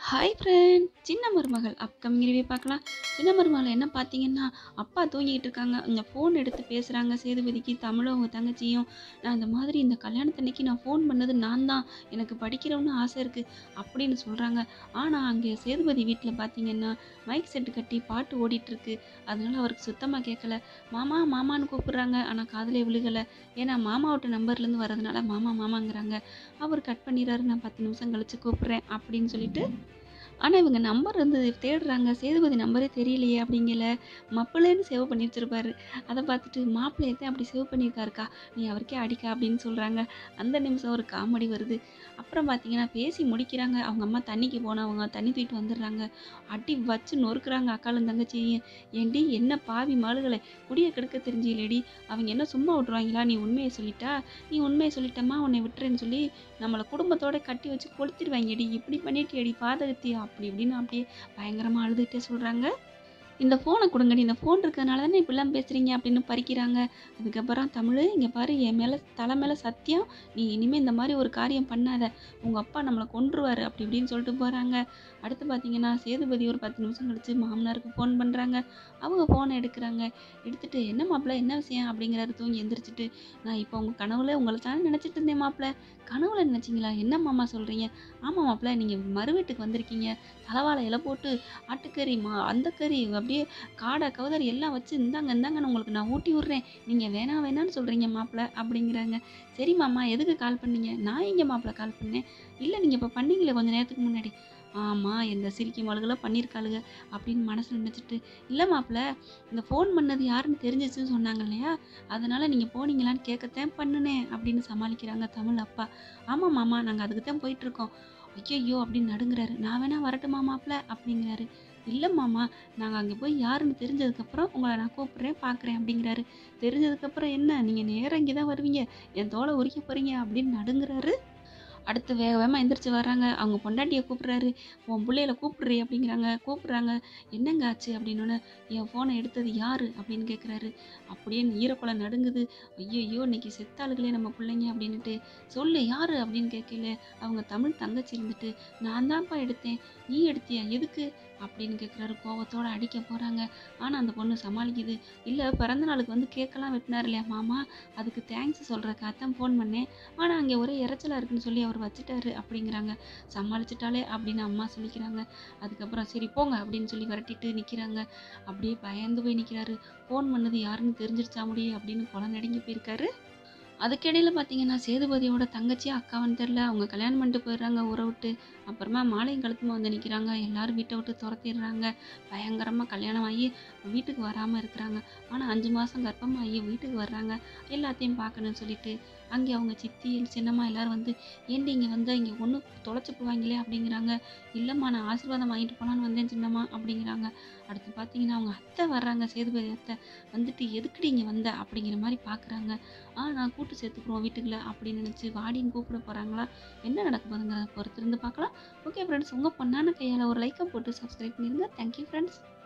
hi friend சின்ன மருமகள் upcoming review பார்க்கலாம் சின்ன மருமகள் என்ன பார்த்தீங்கன்னா அப்பா தூங்கிட்டு இருக்காங்க இந்த ஃபோன் எடுத்து பேசுகிறாங்க சேதுபதிக்கு தமிழும் அவங்க தங்கச்சியும் நான் இந்த மாதிரி இந்த கல்யாணத்தன்னைக்கு நான் ஃபோன் பண்ணது நான் தான் எனக்கு படிக்கிறவனு ஆசை இருக்குது அப்படின்னு சொல்கிறாங்க ஆனால் அங்கே சேதுபதி வீட்டில் பார்த்தீங்கன்னா மைக் செட்டு கட்டி பாட்டு ஓடிட்டுருக்கு அதனால அவருக்கு சுத்தமாக கேட்கல மாமா மாமான்னு கூப்பிடுறாங்க ஆனால் காதிலே விழுகலை ஏன்னா மாமாவோட நம்பர்லேருந்து வரதுனால மாமா மாமாங்கிறாங்க அவர் கட் பண்ணிடுறாரு நான் பத்து நிமிஷம் கழிச்சு கூப்பிட்றேன் அப்படின்னு சொல்லிட்டு ஆனால் இவங்க நம்பர் வந்து தேடுறாங்க சேதுபதி நம்பரே தெரியலையே அப்படிங்கல மப்பிள்ளைன்னு சேவ் பண்ணி வச்சிருப்பாரு அதை பார்த்துட்டு மாப்பிள்ளையத்தை அப்படி சேவ் பண்ணியிருக்காருக்கா நீ அவருக்கே அடிக்கா அப்படின்னு சொல்கிறாங்க அந்த நிமிஷம் ஒரு காமெடி வருது அப்புறம் பார்த்தீங்கன்னா பேசி முடிக்கிறாங்க அவங்க அம்மா தண்ணிக்கு போனால் அவங்க தண்ணி தூக்கிட்டு வந்துடுறாங்க அடி வச்சு நொறுக்குறாங்க அக்காலும் தங்கச்சியும் ஏண்டி என்ன பாவி மாளுகளை குடியை கெடுக்க தெரிஞ்சிலடி அவங்க என்ன சும்மா விட்ருவாங்களா நீ உண்மையை சொல்லிட்டா நீ உண்மையை சொல்லிட்டம்மா உன்னை விட்டுறேன்னு சொல்லி நம்மளை குடும்பத்தோட கட்டி வச்சு கொளுத்திடுவாங்கடி இப்படி பண்ணிட்டியடி பாதகத்தி அப்படி இப்படின்னு அப்படியே பயங்கரமாக அழுதுகிட்டே சொல்கிறாங்க இந்த ஃபோனை கொடுங்கடி இந்த ஃபோன் இருக்கிறதுனால தானே இப்படிலாம் பேசுகிறீங்க அப்படின்னு பறிக்கிறாங்க அதுக்கப்புறம் தமிழ் இங்கே பாரு என் மேலே தலை மேலே சத்தியம் நீ இனிமேல் இந்த மாதிரி ஒரு காரியம் பண்ணாத உங்கள் அப்பா நம்மளை கொன்றுவார் அப்படி இப்படின்னு சொல்லிட்டு போகிறாங்க அடுத்து பார்த்தீங்கன்னா சேதுபதி ஒரு பத்து நிமிஷம் கழிச்சு மாமனாருக்கு ஃபோன் பண்ணுறாங்க அவங்க ஃபோனை எடுக்கிறாங்க எடுத்துட்டு என்ன மாப்பிள்ள என்ன விஷயம் அப்படிங்கிறாரு தூங்கி எந்திரிச்சிட்டு நான் இப்போ உங்கள் கனவுல உங்களை தானே நினச்சிட்டு இருந்தேன் மாப்பிள்ள கனவுல நினச்சிங்களா என்ன மாமா சொல்கிறீங்க ஆமாம் மாப்பிள்ள நீங்கள் மறு வீட்டுக்கு வந்திருக்கீங்க தலைவாழை இலை போட்டு ஆட்டுக்கறி மா அந்த கறி அப்படியே காடை கவுதரி எல்லாம் வச்சு இந்தாங்க இந்தாங்கன்னு உங்களுக்கு நான் ஊட்டி விட்றேன் நீங்கள் வேணாம் வேணான்னு சொல்கிறீங்க மாப்பிள்ள அப்படிங்கிறாங்க சரி மாமா எதுக்கு கால் பண்ணீங்க நான் எங்கே மாப்பிள்ள கால் பண்ணேன் இல்லை நீங்கள் இப்போ பண்ணீங்களே கொஞ்சம் நேரத்துக்கு முன்னாடி ஆமாம் எந்த சிரிக்கி மழுகளை பண்ணியிருக்காளுங்க அப்படின்னு மனசில் நினச்சிட்டு இல்லை மாப்பிள்ள இந்த ஃபோன் பண்ணது யாருன்னு தெரிஞ்சிச்சுன்னு சொன்னாங்க இல்லையா அதனால் நீங்கள் போனீங்களான்னு கேட்கத்தான் பண்ணுனேன் அப்படின்னு சமாளிக்கிறாங்க தமிழ் அப்பா ஆமாம் மாமா நாங்கள் அதுக்கு தான் போயிட்டுருக்கோம் ஐயோ அப்படின்னு நடுங்குறாரு நான் வேணா வரட்டுமா மாப்பிள்ள அப்படிங்கிறாரு இல்லை மாமா நாங்கள் அங்கே போய் யாருன்னு தெரிஞ்சதுக்கப்புறம் உங்களை நான் கூப்பிட்றேன் பார்க்குறேன் அப்படிங்கிறாரு தெரிஞ்சதுக்கப்புறம் என்ன நீங்கள் நேரம் இங்கே தான் வருவீங்க என் தோலை உரிக்க போகிறீங்க அப்படின்னு நடுங்குறாரு அடுத்து வேக வேகமாக எந்திரிச்சு வர்றாங்க அவங்க பொண்டாட்டியை கூப்பிட்றாரு உன் பிள்ளையில கூப்பிட்றி அப்படிங்கிறாங்க கூப்பிட்றாங்க என்னங்க ஆச்சு அப்படின்னோடனே என் ஃபோனை எடுத்தது யார் அப்படின்னு கேட்குறாரு அப்படியே ஈரக்குலை நடுங்குது ஐயோ இன்னைக்கு செத்தாளுகளே நம்ம பிள்ளைங்க அப்படின்னுட்டு சொல்லு யார் அப்படின்னு கேட்கல அவங்க தமிழ் தங்கச்சி இருந்துட்டு நான் தான்ப்பா எடுத்தேன் நீ எடுத்தியா எதுக்கு அப்படின்னு கேட்குறாரு கோவத்தோட அடிக்க போகிறாங்க ஆனால் அந்த பொண்ணு சமாளிக்குது இல்லை பிறந்த நாளுக்கு வந்து கேக்கெல்லாம் வெட்டினார் இல்லையா மாமா அதுக்கு தேங்க்ஸ் சொல்கிறக்காக தான் ஃபோன் பண்ணேன் ஆனால் அங்கே ஒரே இறைச்சலாக இருக்குன்னு சொல்லி அவர் வச்சுட்டாரு அப்படிங்கிறாங்க சமாளிச்சிட்டாலே அப்படின்னு அம்மா சொல்லிக்கிறாங்க அதுக்கப்புறம் சரி போங்க அப்படின்னு சொல்லி விரட்டிட்டு நிற்கிறாங்க அப்படியே பயந்து போய் நிற்கிறாரு ஃபோன் பண்ணது யாருன்னு தெரிஞ்சிருச்சா முடியும் அப்படின்னு குளம் நடுங்கி போயிருக்காரு அதுக்கிடையில் பார்த்தீங்கன்னா சேதுபதியோட தங்கச்சி அக்காவன்னு தெரில அவங்க கல்யாணம் பண்ணிட்டு போயிடுறாங்க ஊரை விட்டு அப்புறமா மாலையும் கழுத்துமா வந்து நிற்கிறாங்க எல்லாரும் வீட்டை விட்டு துரத்திடுறாங்க பயங்கரமாக கல்யாணம் ஆகி வீட்டுக்கு வராமல் இருக்கிறாங்க ஆனால் அஞ்சு மாதம் கர்ப்பமாகி வீட்டுக்கு வர்றாங்க எல்லாத்தையும் பார்க்கணும்னு சொல்லிட்டு அங்கே அவங்க சித்தி சின்னம்மா எல்லாரும் வந்து ஏண்டி இங்கே வந்து இங்கே ஒன்று தொலைச்சி போவாங்களே அப்படிங்கிறாங்க இல்லைம்மா நான் ஆசீர்வாதம் வாங்கிட்டு போகலான்னு வந்தேன் சின்னம்மா அப்படிங்கிறாங்க அடுத்து பார்த்தீங்கன்னா அவங்க அத்தை வர்றாங்க சேதுபதி அத்தை வந்துட்டு எதுக்குடி இங்கே வந்த அப்படிங்கிற மாதிரி பார்க்குறாங்க ஆ நான் கூட்டு சேர்த்துக்குறோம் வீட்டுக்குள்ள அப்படின்னு நினச்சி வாடின்னு கூப்பிட போகிறாங்களா என்ன நடக்க போகுதுங்கிறத பொறுத்திருந்து பார்க்கலாம் ஓகே ஃப்ரெண்ட்ஸ் உங்கள் பொண்ணான கையால் ஒரு லைக்கை போட்டு சப்ஸ்கிரைப் பண்ணிடுங்க தேங்க்யூ ஃப்ரெண்ட்ஸ்